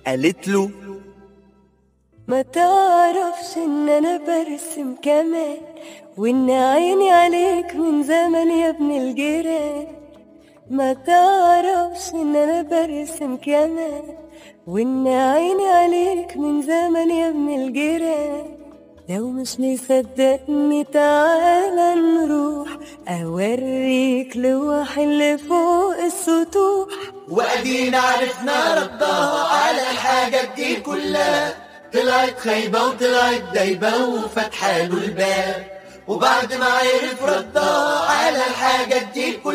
قالت له ما تعرفش ان انا برسم كمان وان عيني عليك من زمن يا ابن الجيران ما تعرفش ان انا برسم كمان وان عيني عليك من زمن يا ابن الجيران لو مش مصدقني تعالى نروح اوريك لوح اللي فوق السطوح وادينا عرفنا ردها على الحاجات دي كلها طلعت خايبة وطلعت دايبة وفتحاله الباب وبعد ما عرف ردها على الحاجات دي كلها